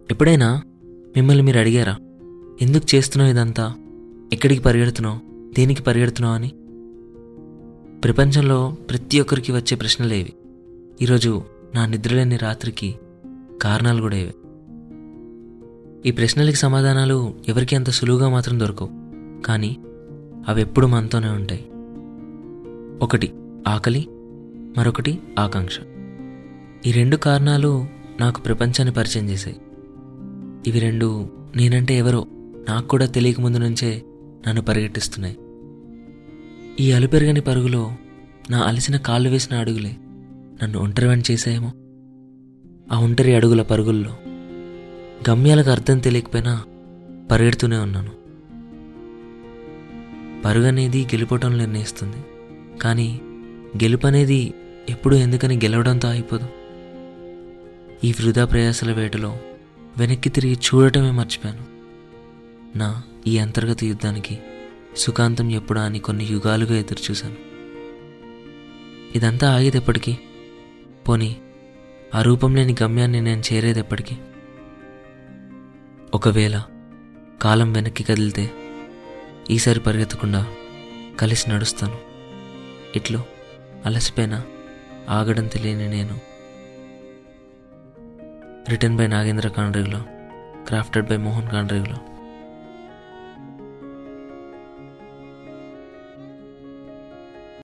ఎప్పుడైనా మిమ్మల్ని మీరు అడిగారా ఎందుకు చేస్తున్నావు ఇదంతా ఎక్కడికి పరిగెడుతున్నావు దేనికి పరిగెడుతున్నావు అని ప్రపంచంలో ప్రతి ఒక్కరికి వచ్చే ప్రశ్నలే ఇవి ఈరోజు నా నిద్రలేని రాత్రికి కారణాలు కూడా ఇవే ఈ ప్రశ్నలకి సమాధానాలు ఎవరికి అంత సులువుగా మాత్రం దొరకవు కానీ అవి ఎప్పుడు మనతోనే ఉంటాయి ఒకటి ఆకలి మరొకటి ఆకాంక్ష ఈ రెండు కారణాలు నాకు ప్రపంచాన్ని పరిచయం చేశాయి ఇవి రెండు నేనంటే ఎవరో నాకు కూడా తెలియక ముందు నుంచే నన్ను పరిగెట్టిస్తున్నాయి ఈ అలుపెరగని పరుగులో నా అలసిన కాళ్ళు వేసిన అడుగులే నన్ను ఒంటరివని చేశాయేమో ఆ ఒంటరి అడుగుల పరుగుల్లో గమ్యాలకు అర్థం తెలియకపోయినా పరిగెడుతూనే ఉన్నాను పరుగు అనేది గెలుపటం నిర్ణయిస్తుంది కానీ గెలుపు అనేది ఎప్పుడు ఎందుకని గెలవడంతో అయిపోదు ఈ వృధా ప్రయాసల వేటలో వెనక్కి తిరిగి చూడటమే మర్చిపోయాను నా ఈ అంతర్గత యుద్ధానికి సుఖాంతం ఎప్పుడా అని కొన్ని యుగాలుగా ఎదురుచూశాను ఇదంతా ఆగేది ఎప్పటికీ పోనీ ఆ రూపం లేని గమ్యాన్ని నేను చేరేది ఎప్పటికీ ఒకవేళ కాలం వెనక్కి కదిలితే ఈసారి పరిగెత్తకుండా కలిసి నడుస్తాను ఇట్లు అలసిపోయినా ఆగడం తెలియని నేను written by Nagendra Kandrigulo crafted by Mohan కాండ్రిగులో